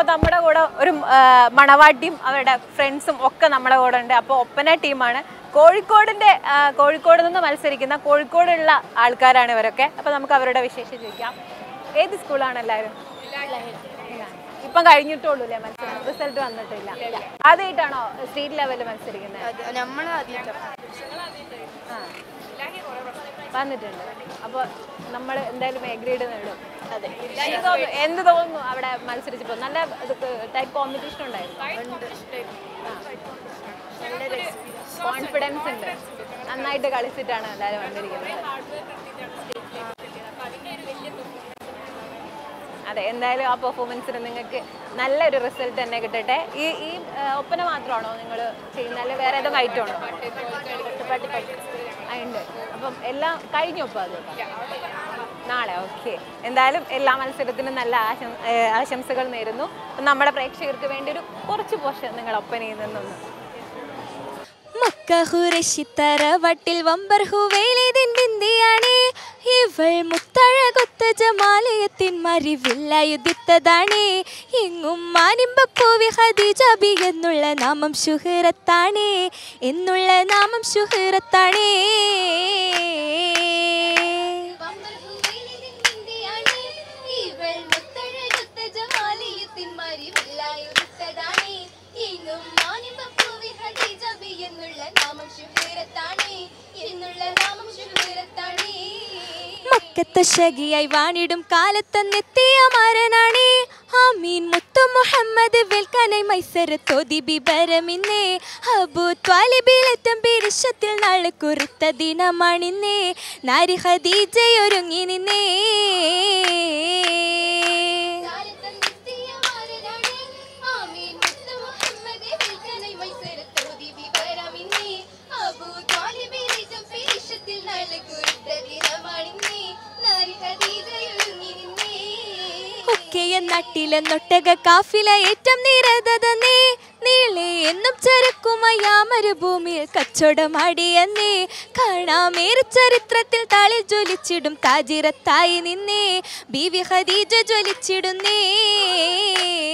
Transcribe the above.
അപ്പോൾ നമ്മുടെ കൂടെ ഒരു ആ, മണവാട്ടിയും അവരുടെ ഫ്രണ്ട്സും ഒക്കെ നമ്മുടെ കൂടെ ഉണ്ട് അപ്പോൾ ഒപ്പന ടീമാണ് കോഴിക്കോടിൻ്റെ ആ, കോഴിക്കോട് നിന്ന് മത്സരിക്കുന്ന കോഴിക്കോടുള്ള ആൾക്കാരാണ് ഇവരൊക്കെ അപ്പോൾ നമുക്ക് അവരുടെ വിശേഷം ചോദിക്കാം ഏത് സ്കൂളാണ് എല്ലാവരും ഇപ്പം കഴിഞ്ഞിട്ടുള്ളൂ അല്ലേ മത്സരം റിസൾട്ട് വന്നിട്ടില്ല ആദ്യമായിട്ടാണോ സ്റ്റേറ്റ് ലെവലിൽ മത്സരിക്കുന്നത് നമ്മൾ ആദ്യമായിട്ടാണ് ആ. വന്നിട്ടുണ്ട് അപ്പോൾ നമ്മൾ എന്തായാലും എ ഗ്രേഡ് നേടും അതെ എന്ത് തോന്നുന്നു എന്ത് തോന്നുന്നു അവിടെ മത്സരിച്ചപ്പോൾ നല്ല ടൈപ്പ് കോമ്പറ്റീഷൻ ഉണ്ടായിരുന്നു കോൺഫിഡൻസ് ഉണ്ട് നന്നായിട്ട് കളിച്ചിട്ടാണ് എല്ലാവരും വന്നിരിക്കുന്നത് അതെ എന്തായാലും ആ പെർഫോമൻസിന് നിങ്ങൾക്ക് നല്ലൊരു റിസൾട്ട് തന്നെ കിട്ടട്ടെ ഈ ഈ ആ, ഒപ്പന മാത്രമാണോ നിങ്ങൾ ചെയ്യുന്നത് അല്ലെങ്കിൽ വേറെ ഏതെങ്കിലും ഐറ്റം ഉണ്ടോ ആ, ഉണ്ട് അപ്പം എല്ലാം കഴിഞ്ഞു അപ്പോൾ അത് നാളെ ഓക്കെ എന്തായാലും എല്ലാ മത്സരത്തിനും നല്ല ആശം ഏ, ആശംസകൾ നേരുന്നു അപ്പം നമ്മുടെ പ്രേക്ഷകർക്ക് വേണ്ടി ഒരു കുറച്ച് പോഷൻ നിങ്ങൾ ഒപ്പനയിൽ നിന്നൊന്ന് മക്ക ഹുരശിത്തറ വട്ടിൽ വമ്പർ ഹുവേലിതിൻ ബിന്ദിയാണേ ഇവൾ മുത്തഴകൊത്ത ജമാലയത്തിൻ മറിവില്ലായുദിത്തതാണേ എങ്ങും മാനിമ്പപ്പൂവി ഹദീജബി എന്നുള്ള നാമം ശുഹറത്താണേ എന്നുള്ള നാമം ശുഹറത്താണേ ഇവൾ മുത്തഴകൊത്ത ജമാലയത്തിൻ മറിവില്ലായുദിത്തതാണേ എങ്ങും മാനിമ്പപ്പൂവി ഹദീജബി എന്നുള്ള നാമം ശുഹറത്താണേ എന്നുള്ള നാമം ശുഹറത്താണേ മക്കത്തെ ഷകിയായി വാണിടും കാലത്തെന്നെത്തിയ മാരനാണേ ആമീൻ മുത്തു മുഹമ്മദ് വിൽക്കനെ മൈസര തോതി ബിബരമിന്നേ അബു ത്വാലിബിലെത്തും പിരിശത്തിൽ നാളെ കുറിത്ത ദിനമാണിന്നേ നാരി ഖദീജയൊരുങ്ങി നിന്നേ ഒക്കെയ നട്ടിലെ നൊട്ടക കാഫില ഏറ്റം നിരതതന്നേ നീളെ എന്നും ചരക്കുമയാ മരുഭൂമിയിൽ കച്ചവടമാടിയെന്നേ കാണാമേറെ ചരിത്രത്തിൽ താളിൽ ജ്വലിച്ചിടും താജിറത്തായി നിന്നേ ബീവി ഖദീജ ജ്വലിച്ചിടുന്നേ